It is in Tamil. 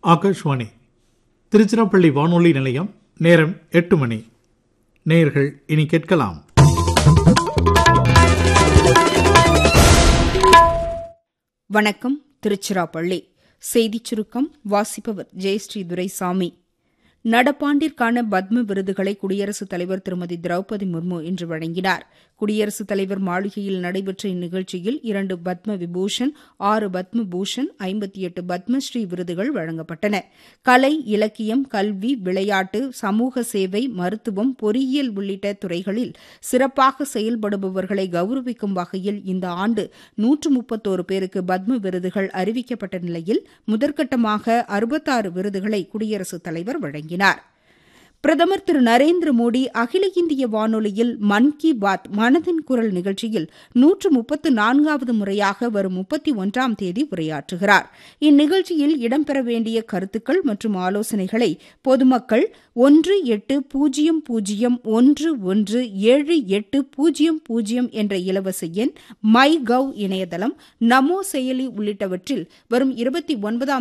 ஆகாஷ்வாணி திருச்சிராப்பள்ளி வானொலி நிலையம் நேரம் எட்டு மணி நேயர்கள் இனி கேட்கலாம் வணக்கம் திருச்சிராப்பள்ளி செய்திச் சுருக்கம் வாசிப்பவர் ஜெயஸ்ரீ துரைசாமி நடப்பாண்டிற்கான பத்ம விருதுகளை குடியரசுத் தலைவர் திருமதி திரௌபதி முர்மு இன்று வழங்கினார் குடியரசுத் தலைவர் மாளிகையில் நடைபெற்ற இந்நிகழ்ச்சியில் இரண்டு பத்ம விபூஷன் ஆறு பத்ம பூஷன் ஐம்பத்தி எட்டு பத்மஸ்ரீ விருதுகள் வழங்கப்பட்டன கலை இலக்கியம் கல்வி விளையாட்டு சமூக சேவை மருத்துவம் பொறியியல் உள்ளிட்ட துறைகளில் சிறப்பாக செயல்படுபவர்களை கௌரவிக்கும் வகையில் இந்த ஆண்டு நூற்று முப்பத்தோரு பேருக்கு பத்ம விருதுகள் அறிவிக்கப்பட்ட நிலையில் முதற்கட்டமாக அறுபத்தாறு விருதுகளை குடியரசுத் தலைவர் வழங்கினார் பிரதமர் திரு நரேந்திர மோடி அகில இந்திய வானொலியில் மன் கி பாத் மனதின் குரல் நிகழ்ச்சியில் நூற்று முப்பத்து நான்காவது முறையாக வரும் முப்பத்தி ஒன்றாம் தேதி உரையாற்றுகிறார் இந்நிகழ்ச்சியில் இடம்பெற வேண்டிய கருத்துக்கள் மற்றும் ஆலோசனைகளை பொதுமக்கள் ஒன்று எட்டு பூஜ்ஜியம் பூஜ்ஜியம் ஒன்று ஒன்று ஏழு எட்டு பூஜ்ஜியம் பூஜ்ஜியம் என்ற இலவச எண் மை கவ் இணையதளம் நமோ செயலி உள்ளிட்டவற்றில் வரும் இருபத்தி ஒன்பதாம்